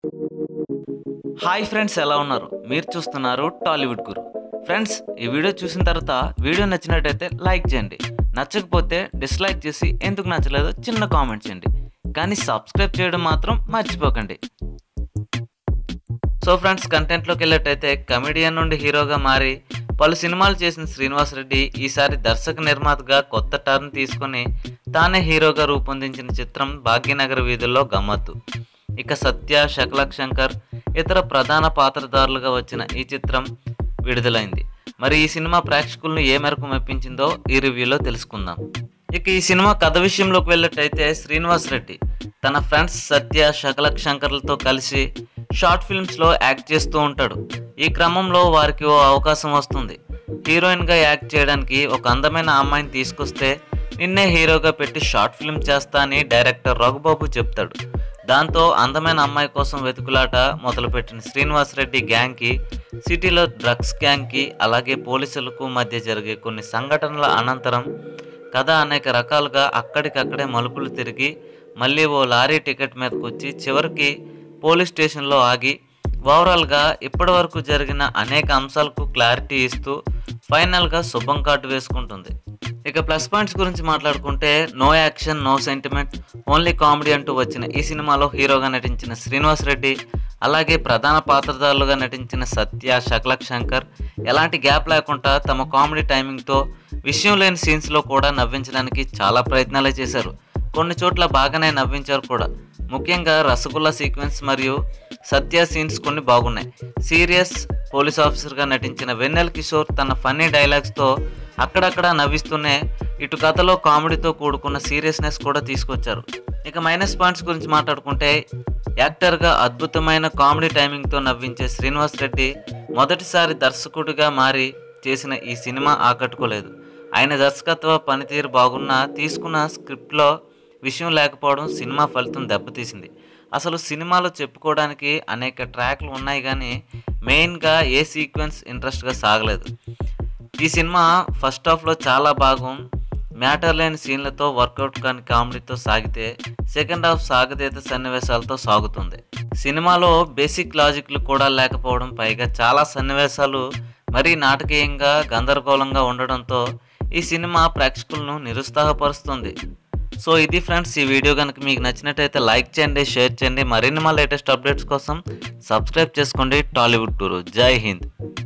hi friends ఎలా ఉన్నారు మీరు చూస్తున్నారు టాలీవుడ్ గురు ఫ్రెండ్స్ ఈ వీడియో చూసిన తర్వాత వీడియో నచ్చినట్టయితే లైక్ చేయండి నచ్చకపోతే డిస్లైక్ చేసి ఎందుకు నచ్చలేదో చిన్న కామెంట్ చేయండి కానీ సబ్స్క్రైబ్ చేయడం మాత్రం మర్చిపోకండి సో ఫ్రెండ్స్ కంటెంట్లోకి వెళ్ళేటైతే కమెడియన్ నుండి హీరోగా మారి పలు సినిమాలు చేసిన శ్రీనివాస్ రెడ్డి ఈసారి దర్శక నిర్మాతగా కొత్త టర్న్ తీసుకొని తానే హీరోగా రూపొందించిన చిత్రం భాగ్యనగర్ వీధుల్లో గమ్మత్తు ఇక సత్య శకలక్ శంకర్ ఇతర ప్రధాన పాత్రధారులుగా వచ్చిన ఈ చిత్రం విడుదలైంది మరి ఈ సినిమా ప్రేక్షకులను ఏ మేరకు మెప్పించిందో ఈ రివ్యూలో తెలుసుకుందాం ఇక ఈ సినిమా కథ విషయంలోకి వెళ్ళేటైతే శ్రీనివాస్ రెడ్డి తన ఫ్రెండ్స్ సత్య శకలక్ శంకర్లతో కలిసి షార్ట్ ఫిల్మ్స్లో యాక్ట్ చేస్తూ ఉంటాడు ఈ క్రమంలో వారికి ఓ అవకాశం వస్తుంది హీరోయిన్గా యాక్ట్ చేయడానికి ఒక అందమైన అమ్మాయిని తీసుకొస్తే నిన్నే హీరోగా పెట్టి షార్ట్ ఫిల్మ్ చేస్తా అని డైరెక్టర్ రఘుబాబు చెప్తాడు దాంతో అందమైన అమ్మాయి కోసం వెతుకులాట మొదలుపెట్టిన శ్రీనివాస్ రెడ్డి గ్యాంగ్కి సిటీలో డ్రగ్స్ గ్యాంగ్కి అలాగే పోలీసులకు మధ్య జరిగే కొన్ని సంఘటనల అనంతరం కథ అనేక రకాలుగా అక్కడికక్కడే మలుపులు తిరిగి మళ్ళీ ఓ లారీ టికెట్ మీదకి వచ్చి చివరికి పోలీస్ స్టేషన్లో ఆగి ఓవరాల్గా ఇప్పటివరకు జరిగిన అనేక అంశాలకు క్లారిటీ ఇస్తూ ఫైనల్గా శుభం కార్డు వేసుకుంటుంది ఇక ప్లస్ పాయింట్స్ గురించి మాట్లాడుకుంటే no action no sentiment only comedy అంటూ వచ్చిన ఈ సినిమాలో హీరోగా నటించిన శ్రీనివాస్ రెడ్డి అలాగే ప్రధాన పాత్రధారులుగా నటించిన సత్య శకలక్ శంకర్ ఎలాంటి గ్యాప్ లేకుండా తమ కామెడీ టైమింగ్తో విషయం లేని సీన్స్లో కూడా నవ్వించడానికి చాలా ప్రయత్నాలే చేశారు కొన్ని చోట్ల బాగానే నవ్వించారు కూడా ముఖ్యంగా రసగుల్లా సీక్వెన్స్ మరియు సత్య సీన్స్ కొన్ని బాగున్నాయి సీరియస్ పోలీస్ ఆఫీసర్గా నటించిన వెన్నెల్ కిషోర్ తన ఫన్నీ డైలాగ్స్తో అక్కడక్కడ నవ్విస్తూనే ఇటు కథలో కామెడీతో కూడుకున్న సీరియస్నెస్ కూడా తీసుకొచ్చారు ఇక మైనస్ పాయింట్స్ గురించి మాట్లాడుకుంటే యాక్టర్గా అద్భుతమైన కామెడీ టైమింగ్తో నవ్వించే శ్రీనివాస్ రెడ్డి మొదటిసారి దర్శకుడిగా మారి చేసిన ఈ సినిమా ఆకట్టుకోలేదు ఆయన దర్శకత్వ పనితీరు బాగున్నా తీసుకున్న స్క్రిప్ట్లో విషయం లేకపోవడం సినిమా ఫలితం దెబ్బతీసింది అసలు సినిమాలో చెప్పుకోవడానికి అనేక ట్రాక్లు ఉన్నాయి కానీ మెయిన్గా ఏ సీక్వెన్స్ ఇంట్రెస్ట్గా సాగలేదు ఈ సినిమా ఫస్ట్ హాఫ్లో చాలా భాగం మ్యాటర్ లేని సీన్లతో వర్కౌట్ కాని కామెడీతో సాగితే సెకండ్ హాఫ్ సాగతీత సన్నివేశాలతో సాగుతుంది సినిమాలో బేసిక్ లాజిక్లు కూడా లేకపోవడం పైగా చాలా సన్నివేశాలు మరీ నాటకీయంగా గందరగోళంగా ఉండడంతో ఈ సినిమా ప్రేక్షకులను నిరుత్సాహపరుస్తుంది సో ఇది ఫ్రెండ్స్ ఈ వీడియో కనుక మీకు నచ్చినట్టయితే లైక్ చేయండి షేర్ చేయండి మరిన్ని మా లేటెస్ట్ అప్డేట్స్ కోసం సబ్స్క్రైబ్ చేసుకోండి టాలీవుడ్ టూరు జై హింద్